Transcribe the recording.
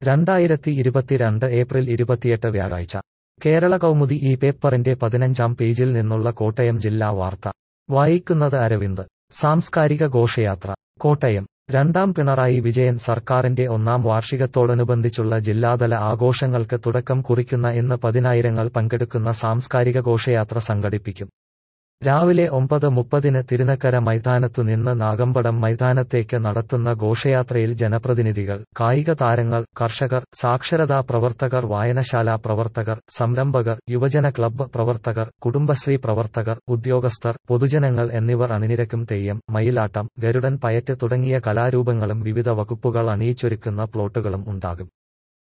രണ്ടായിരത്തി ഇരുപത്തിരണ്ട് ഏപ്രിൽ ഇരുപത്തിയെട്ട് വ്യാഴാഴ്ച കേരള കൗമുദി ഈ പേപ്പറിന്റെ പതിനഞ്ചാം പേജിൽ നിന്നുള്ള കോട്ടയം ജില്ലാ വാർത്ത വായിക്കുന്നത് അരവിന്ദ് സാംസ്കാരിക ഘോഷയാത്ര കോട്ടയം രണ്ടാം പിണറായി വിജയൻ സർക്കാരിന്റെ ഒന്നാം വാർഷികത്തോടനുബന്ധിച്ചുള്ള ജില്ലാതല ആഘോഷങ്ങൾക്ക് തുടക്കം കുറിക്കുന്ന ഇന്ന് പതിനായിരങ്ങൾ പങ്കെടുക്കുന്ന സാംസ്കാരിക ഘോഷയാത്ര സംഘടിപ്പിക്കും രാവിലെ ഒമ്പത് മുപ്പതിന് തിരുനക്കര മൈതാനത്തു നിന്ന് നാഗമ്പടം മൈതാനത്തേക്ക് നടത്തുന്ന ഘോഷയാത്രയിൽ ജനപ്രതിനിധികൾ കായിക താരങ്ങൾ കർഷകർ സാക്ഷരതാ പ്രവർത്തകർ വായനശാല പ്രവർത്തകർ സംരംഭകർ യുവജന ക്ലബ്ബ് പ്രവർത്തകർ കുടുംബശ്രീ പ്രവർത്തകർ ഉദ്യോഗസ്ഥർ പൊതുജനങ്ങൾ എന്നിവർ അണിനിരക്കും തെയ്യം മയിലാട്ടം ഗരുഡൻ പയറ്റ് തുടങ്ങിയ കലാരൂപങ്ങളും വിവിധ വകുപ്പുകൾ അണിയിച്ചൊരുക്കുന്ന പ്ലോട്ടുകളും ഉണ്ടാകും